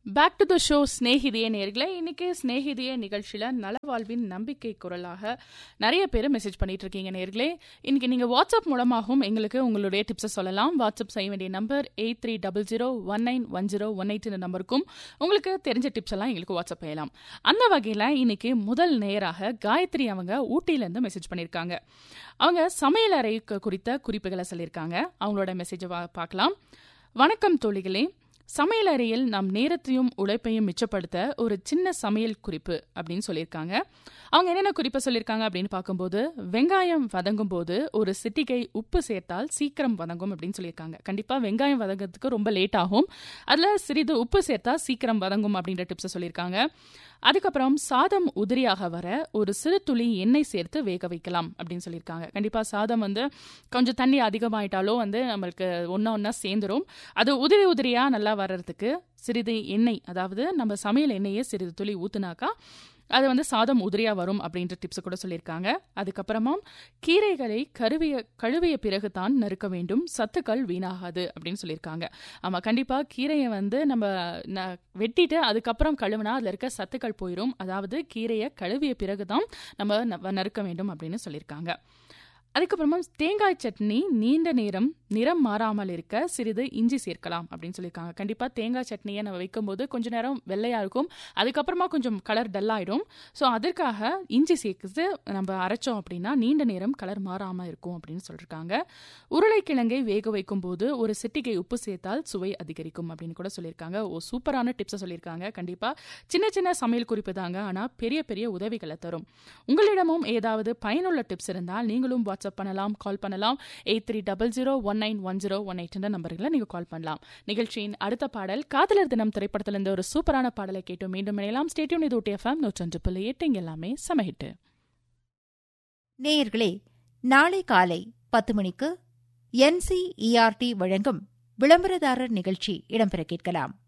back to the show ஸ்நேகிதியே நேர்களே இன்னைக்கு ஸ்நேகிதியே நிகழ்ச்சியில் நலவாழ்வின் நம்பிக்கை குரலாக நிறைய பேர் மெசேஜ் பண்ணிட்டு இருக்கீங்க நேர்களே இன்னைக்கு நீங்கள் வாட்ஸ்அப் மூலமாகவும் எங்களுக்கு உங்களுடைய டிப்ஸை சொல்லலாம் வாட்ஸ்அப் செய்ய வேண்டிய number eight three double zero one nine one zero one eight நம்பருக்கும் உங்களுக்கு தெரிஞ்ச டிப்ஸ் எல்லாம் எங்களுக்கு வாட்ஸ்அப் செய்யலாம் அந்த வகையில் இன்னைக்கு முதல் நேராக காயத்ரி அவங்க ஊட்டியிலேருந்து மெசேஜ் பண்ணியிருக்காங்க அவங்க சமையல் அறை குறித்த குறிப்புகளை சொல்லியிருக்காங்க அவங்களோட மெசேஜை பார்க்கலாம் வணக்கம் தோழிகளே சமையல் அறையில் நம் நேரத்தையும் உழைப்பையும் மிச்சப்படுத்த ஒரு சின்ன சமையல் குறிப்பு அப்படின்னு சொல்லியிருக்காங்க அவங்க என்னென்ன குறிப்பை சொல்லியிருக்காங்க அப்படின்னு பார்க்கும்போது வெங்காயம் வதங்கும் போது ஒரு சிட்டிகை உப்பு சேர்த்தால் சீக்கிரம் வதங்கும் அப்படின்னு சொல்லியிருக்காங்க கண்டிப்பாக வெங்காயம் வதங்கிறதுக்கு ரொம்ப லேட் ஆகும் அதில் சிறிது உப்பு சேர்த்தா சீக்கிரம் வதங்கும் அப்படின்ற டிப்ஸை சொல்லியிருக்காங்க அதுக்கப்புறம் சாதம் உதிரியாக வர ஒரு சிறு துளி எண்ணெய் சேர்த்து வேக வைக்கலாம் அப்படின்னு சொல்லியிருக்காங்க கண்டிப்பாக சாதம் வந்து கொஞ்சம் தண்ணி அதிகமாயிட்டாலோ வந்து நம்மளுக்கு ஒன்றா ஒன்றா சேர்ந்துரும் அது உதிரி உதிரியாக நல்லா வர்றதுக்கு சிறிது எண்ணெய் அதாவது நம்ம சமையல் எண்ணெயை சிறிது துளி ஊத்துனாக்கா அது வந்து சாதம் உதிரியா வரும் அப்படின்ற டிப்ஸ் கூட சொல்லியிருக்காங்க அதுக்கப்புறமா கீரைகளை கருவிய கழுவிய பிறகு தான் நறுக்க வேண்டும் சத்துக்கள் வீணாகாது அப்படின்னு சொல்லியிருக்காங்க ஆமா கண்டிப்பா கீரையை வந்து நம்ம வெட்டிட்டு அதுக்கப்புறம் கழுவினா அதுல இருக்க சத்துக்கள் போயிடும் அதாவது கீரையை கழுவிய பிறகு தான் நம்ம நறுக்க வேண்டும் அப்படின்னு சொல்லியிருக்காங்க அதுக்கப்புறமா தேங்காய் சட்னி நீண்ட நேரம் நிறம் மாறாமல் இருக்க சிறிது இஞ்சி சேர்க்கலாம் அப்படின்னு சொல்லியிருக்காங்க கண்டிப்பாக தேங்காய் சட்னியை நம்ம வைக்கும்போது கொஞ்ச நேரம் வெள்ளையாக இருக்கும் அதுக்கப்புறமா கொஞ்சம் கலர் டல்லாயிடும் ஸோ அதற்காக இஞ்சி சேர்த்து நம்ம அரைச்சோம் அப்படின்னா நீண்ட நேரம் கலர் மாறாமல் இருக்கும் அப்படின்னு சொல்லியிருக்காங்க உருளைக்கிழங்கை வேக வைக்கும் போது ஒரு சிட்டிகை உப்பு சேர்த்தால் சுவை அதிகரிக்கும் அப்படின்னு கூட சொல்லியிருக்காங்க ஓ சூப்பரான டிப்ஸை சொல்லியிருக்காங்க கண்டிப்பாக சின்ன சின்ன சமையல் குறிப்பு தாங்க ஆனால் பெரிய பெரிய உதவிகளை தரும் உங்களிடமும் ஏதாவது பயனுள்ள டிப்ஸ் இருந்தால் நீங்களும் வாட்ஸ்அப் பண்ணலாம் கால் பண்ணலாம் eight three double zero one nine one zero one eight நம்பர்களை நீங்கள் கால் பண்ணலாம் நிகழ்ச்சியின் அடுத்த பாடல் காதலர் தினம் திரைப்படத்திலிருந்து ஒரு சூப்பரான பாடலை கேட்டு மீண்டும் இணையலாம் ஸ்டேடியம் இது ஊட்டி எஃப்எம் நூற்றொன்று புள்ளி எட்டு இங்க எல்லாமே சமஹிட்டு நேயர்களே நாளை காலை பத்து மணிக்கு என்சிஇஆர்டி வழங்கும் விளம்பரதாரர் நிகழ்ச்சி இடம்பெற கேட்கலாம்